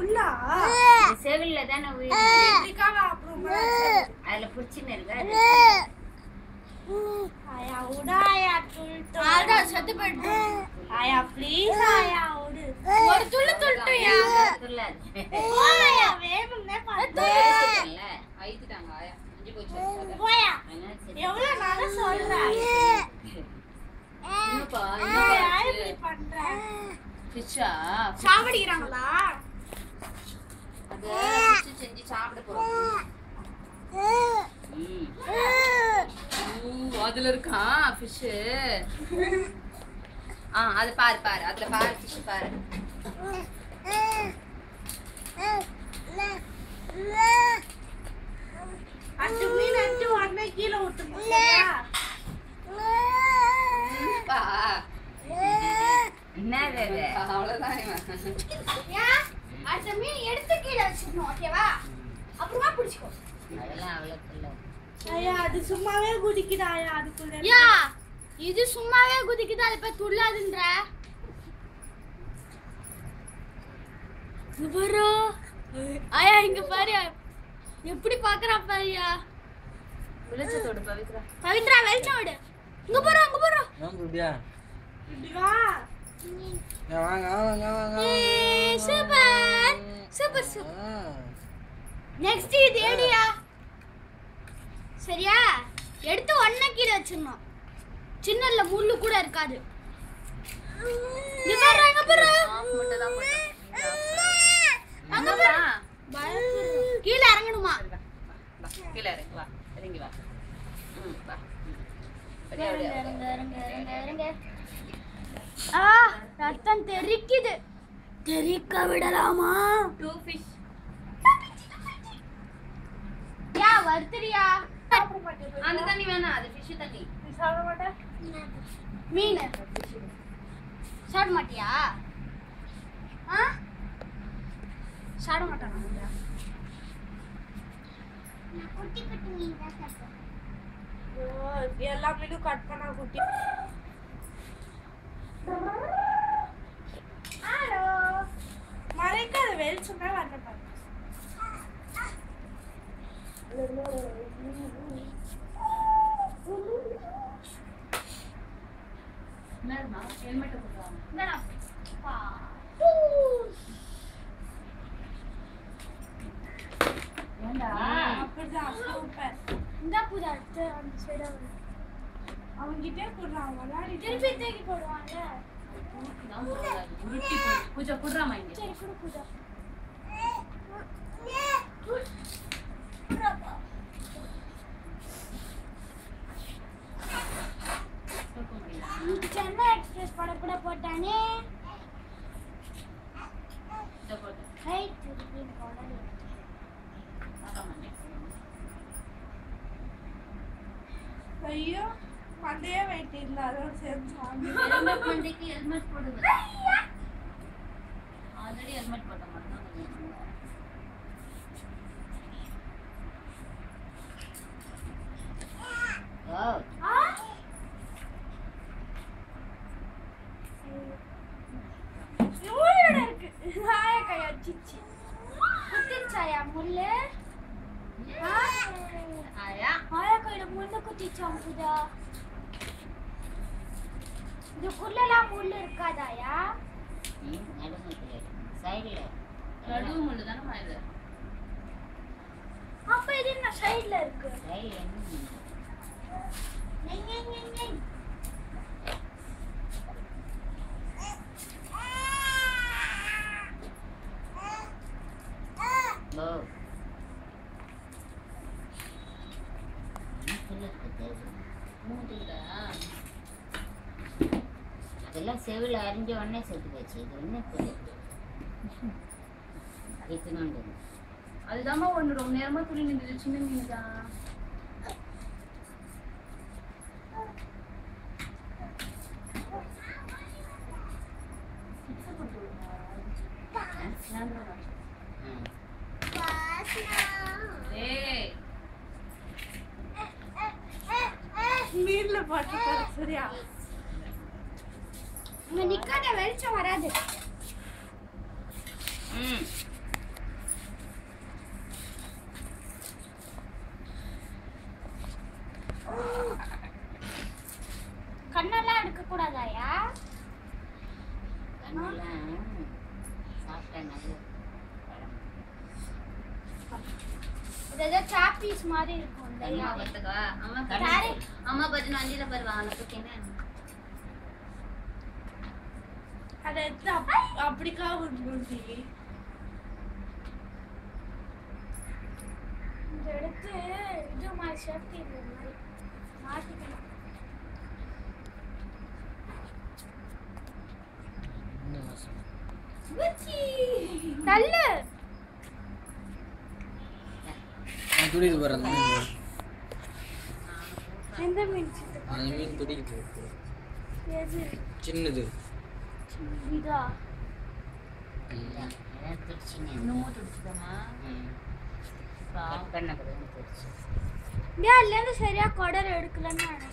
முள்ளா செவில்ல தானே வீடு இதுக்காக அப்புறம் அதுல புடிச்சுன்னு இருக்கா ஆயா விடு ஆயா துள் துள் செத்து போயிட்டு ஆயா ப்ளீஸ் ஆயா விடு ஒரு துள்ளு துள்ளுட்டுயா துள்ளாது ஆயா வேணும்னே பண்ணு அழுத்திட்டாங்க ஆயா அஞ்சு போச்சு அதான். போயா அதனால சரி. எவ்வளவு நாளா சொல்றேன் என்னப்பா ஆயா என்னப்பா இப்படி பண்ற ஃபிஷ்ஷா சாவடிக்கிறாங்களா அது ஃபிஷ் செஞ்சு சாப்பிட போறோம் ம். ஊ, அதுல இருக்கான் ஃபிஷ் ஆ அது பாரு பாரு அதுல பாரு ஃபிஷ் பாரு அஞ்சு மீன் அஞ்சு உடனே கீழே விட்டுருங்க பா என்னது அது? அவ்வளவுதான் இவன். ஏன் அடுத்த மீன் எடுத்து கீழே வச்சிடணும் ஓகேவா அப்புறமா பிடிச்சிக்கோ அதெல்லாம் அவ்வளவு துள்ளாது. ஐயா அது சும்மாவே குதிக்குதா ஐயா அதுக்குள்ள யா இது சும்மாவே குதிக்குது அது போய் துள்ளாதுன்ற இங்க பாரு ஆயா இங்க பாரு எப்படி பாக்குறா பாருயா வெளிச்சத்தோட பவித்ரா பவித்ரா வெளிச்சம் விடு இங்க பாரு அங்க பாரு வாங்க இப்படியா இப்படி வா ஏ, வாங்க வாங்க வாங்க ஏய், சூப்பர் சூப்பர் சூப்பர் ஆ. நெக்ஸ்ட் இது ஏடியா சரியா எடுத்து ஒன்ன கீழே வச்சிடணும் சின்னல்ல முள்ளு கூட இருக்காது இங்க பாரு அங்க பாரு மட்டும் தான் போட்டோம் அங்க பாரு பயப்படுறேன். கீழே இறங்கணுமா கீழே இறங்கு வா இறங்கி வா ம் வா ம். அப்படியே, அப்படியே, அப்படியே. ஆ ரத்தம் தெறிக்குது தெறிக்க விடலாமா Two fish. யா வருத்துறியா அந்த தண்ணி வேணாம் அது ஃபிஷ் தண்ணி நீ சாப்பிட மாட்டேன் மீன் சாப்பிட மாட்டியா ஆ சாப்பிட மாட்டானா ஓ, எல்லா மீனும் கட் பண்ணா குட்டி ஹலோ மறைக்காத வெளிச்சமே வரல பாரு என்னமா ஹெல்மெட் போடுறாங்க ஏண்டா அப்படிதான் சூப்பர் இந்த புது அடுத்து அந்த சைடா அவன்கிட்டே போடுறான் விளையாடி திருப்பி தூக்கி போடுவாங்க தான் போடுறாங்க. உருட்டி போடு. பூஜா குடுறாமா இங்க சரி குடு பூஜா தூக்க முடியல இன்னைக்கு சென்னை எக்ஸ்பிரஸ் படம் கூட போட்டானே இதை போடு. ரைட் திருப்பி போடல ஆமாம். ஐயோ மண்டையே வெயிட் இல்லை அதோட சேர்ந்து வாங்க ஹெல்மெட் மண்டைக்கு ஹெல்மெட் போடுவது ஆல்ரெடி ஹெல்மெட் போட்ட மட்டும் தான் கொஞ்சம் ஓ இவ்வளோட இருக்கு ஆய கை அடிச்சிச்சு குத்திச்சாயா முள்ளு ஆயா ஆயா கையில முள்ளு குத்திச்சா பூஜா இதுக்குள்ளலாம் முள்ளு இருக்காதாயா ம், நடுமுத்துல சைடுல நடுவு முள்ளு தானே இது அப்ப இது என்ன சைடுல இருக்கு சைடுல என்ன நெய், நெய், நெய், நெய். ஓ மூட்டுக்கிட்டா அதெல்லாம் செவில் அரிஞ்ச உடனே செத்து போச்சு இது என்ன புது இத்தனோண்டு அதுதாம்மா ஒன்று ரொம்ப நேரமா துணி நின்றுது சின்ன மீன் தான் ம். ஏய் நீர்ல போட்டுருக்காரு சரியா இங்க நிக்காத வெளிச்சம் வராது ம் ஐயோ இது ஏதோ சாப்பீஸ் மாதிரி இருக்கும் அம்மா இல்லையா? பார்த்துக்கா அம்மா Carrot. கண்ணு அம்மா பார்த்து வண்டியில பாரு வாங்க பத்தி என்ன அதை எடுத்து அப்- அப்படிக்கா விட்டுருந்தி இந்த எடுத்து இது மாதிரி ஷர்ட் இது மாதிரி மாட்டிக்கணும் இன்னும் வாசம். தள்ளு நான் துடிக்குது பாரு அந்த மீன் எந்த மீன் சித்து அந்த மீன் துடிக்குது எது சின்னது இதா ம். ஏதாவது திருச்சின்னு இன்னமும் துடிச்சுதாம்மா ம். கட் பண்ண பிறகு திருச்சி ஏன் அதுலேருந்து சரியா குடல் எடுக்கலன்னு நினைக்கிறேன்